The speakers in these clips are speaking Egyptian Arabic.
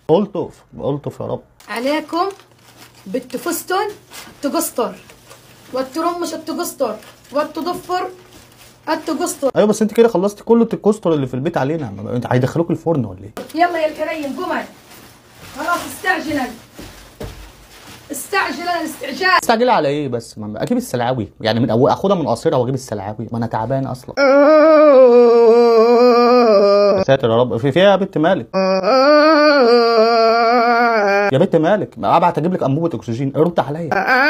الطف الطف يا رب عليكم بالتفستن التقسطر والترمش التقسطر والتضفر التقسطر ايوه بس انت كده خلصتي كل الكوستر اللي في البيت علينا ما- انت هيدخلوك الفرن ولا ايه يلا يا الكريم قمر خلاص استعجلا استعجلا الاستعجال استعجل على ايه بس ما اجيب السلعاوي يعني من اول اخدها من قصيرها واجيب السلعاوي ما انا تعبان اصلا يا ساتر يا رب في فيها يا بنت مالك يا بنت مالك ما ابعت اجيب لك انبوبه اكسجين رد عليا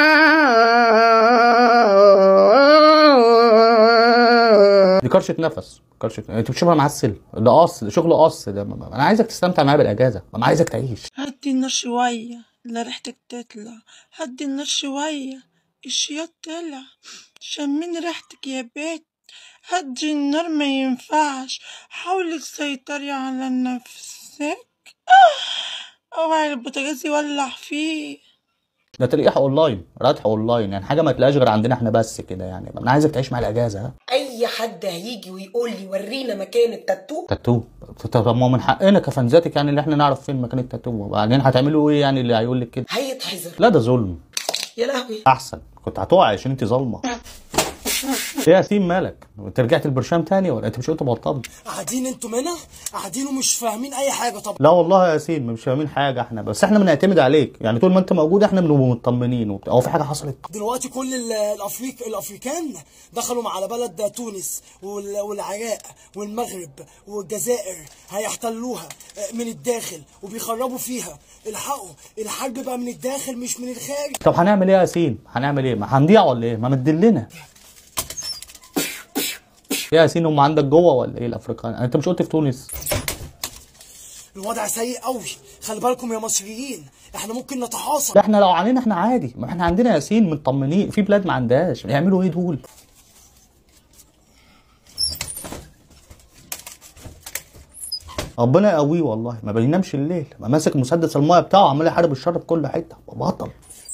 دي كرشه نفس كرشه انت بتشوفها معسل ده قص ده شغل قص ده ما- ما- انا عايزك تستمتع معايا بالاجازه ما انا عايزك تعيش هدي النار شوية لا ريحتك تطلع هدي النار شوية الشياط طلع شمين ريحتك يا بيت هدي النار ما ينفعش حاولي تسيطري على نفسك آه، اوعي البوتاجاز يولع فيه ده تريح اونلاين راتح اونلاين يعني حاجه ما تلاقيش غير عندنا احنا بس كده يعني انا عايزك تعيش مع الاجازه ها اي حد هيجي ويقول لي ورينا مكان التاتو تاتو طب ما هو من حقنا كفنزاتك يعني اللي احنا نعرف فين مكان التاتو وبعدين هتعملوا ايه يعني اللي هيقول لك كده هيتحذر لا ده ظلم يا لهوي احسن كنت هتقع عشان انت ظالمه ايه يا سيم مالك انت رجعت البرشام تاني ولا انت مش قلت بطلت قاعدين انتوا هنا قاعدين ومش فاهمين اي حاجه طب لا والله يا ياسين مش فاهمين حاجه احنا بس احنا بنعتمد عليك يعني طول ما انت موجود احنا بنبقى مطمنين وبتاع هو في حاجه حصلت دلوقتي كل ال- الافريق الافريكان دخلوا على بلد تونس وال- والعراق والمغرب والجزائر هيحتلوها من الداخل وبيخربوا فيها الحقوا الحرب بقى من الداخل مش من الخارج طب هنعمل ايه يا ياسين هنعمل ايه ما هنضيع ولا ايه ما مدلنا يا ياسين هم عندك جوه ولا ايه الافريقيان انت مش قلت في تونس الوضع سيء قوي خلي بالكم يا مصريين احنا ممكن نتحاصر لا احنا لو علينا احنا عادي ما احنا عندنا ياسين مطمنين في بلاد ما عندهاش يعملوا ايه دول ربنا يقويه والله ما بينامش الليل ما ماسك مسدس المايه بتاعه عمال يحارب الشر في كل حته بطل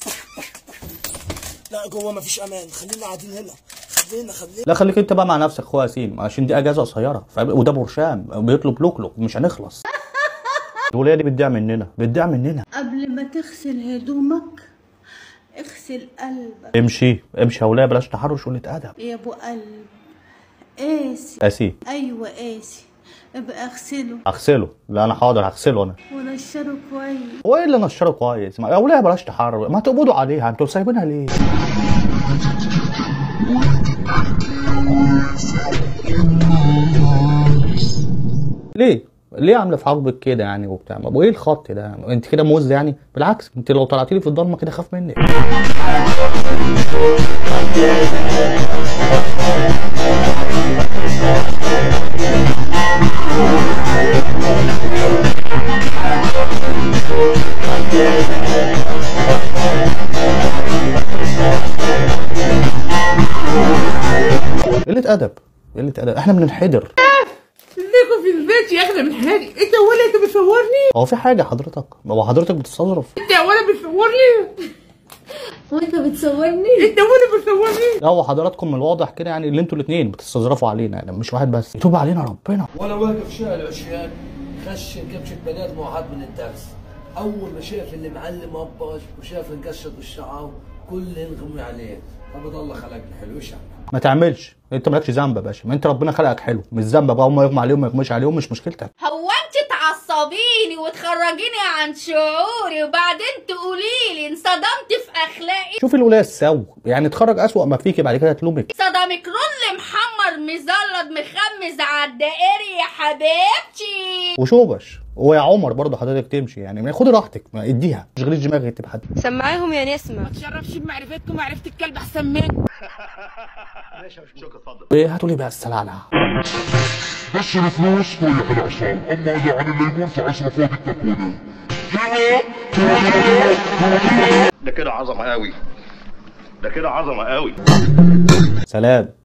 لا جوه مفيش امان خلينا قاعدين هنا خلينا خلينا لا خليك انت بقى مع نفسك اخويا ياسين عشان دي اجازه قصيره فاهم؟ وده برشام بيطلب لوكلوك مش هنخلص الولايه دي بتضيع مننا بتضيع مننا قبل ما تغسل هدومك اغسل قلبك امشي امشي يا ولايه بلاش تحرش وقله ادب يا ابو قلب قاسي قاسي ايوه قاسي ابقى اغسله اغسله لا انا حاضر هغسله انا ونشره كويس هو ايه اللي نشره كويس ما- يا ولايه بلاش تحرش ما تقبضوا عليها انتوا سايبينها ليه ليه ليه عامله في عقبك كده يعني وبتاع ما وايه الخط ده انت كده موز يعني بالعكس انت لو طلعتي لي في الضلمه كده خاف منك قله ادب قله ادب احنا بننحدر ليكوا في البيت يا اغلى من حالي انت ولا انت بتصورني هو في حاجه حضرتك هو حضرتك بتستظرف انت ولا بتصورني وانت بتصورني انت ولا بتصورني لا هو حضراتكم من الواضح كده يعني اللي انتوا الاثنين بتستظرفوا علينا يعني مش واحد بس يتوب علينا ربنا وانا واقف شارع عشيان خش كبشة بنات معاد من الدرس اول ما شاف اللي معلم ابش وشاف انقشط الشعر كل انغمي عليه طب الله خلقني حلو ايش يعني ما تعملش انت مالكش ذنب يا باشا ما انت ربنا خلقك حلو مش ذنب بقى هم يغمى عليهم ما يغماش عليهم مش مشكلتك هو انت تعصبيني وتخرجيني عن شعوري وبعدين تقولي لي انصدمت في اخلاقي شوفي الولايه السو يعني تخرج اسوأ ما فيكي بعد كده تلومك صدمك رول محمر مزلط مخمز على الدائري يا حبيبتي وشوبش ويا عمر برضه حضرتك تمشي يعني ما خدي راحتك ما اديها ما تشغليش دماغك تبقى حد سمعيهم يا نسمة تشرفش بمعرفتكم وعرفت الكلب احسن منكم ايه هاتوا لي بقى السلالة بس الفلوس طيح العصام اما اذا عن الليمون فعسى فاضي التكوين ده كده عظمه قوي ده كده عظمه قوي سلام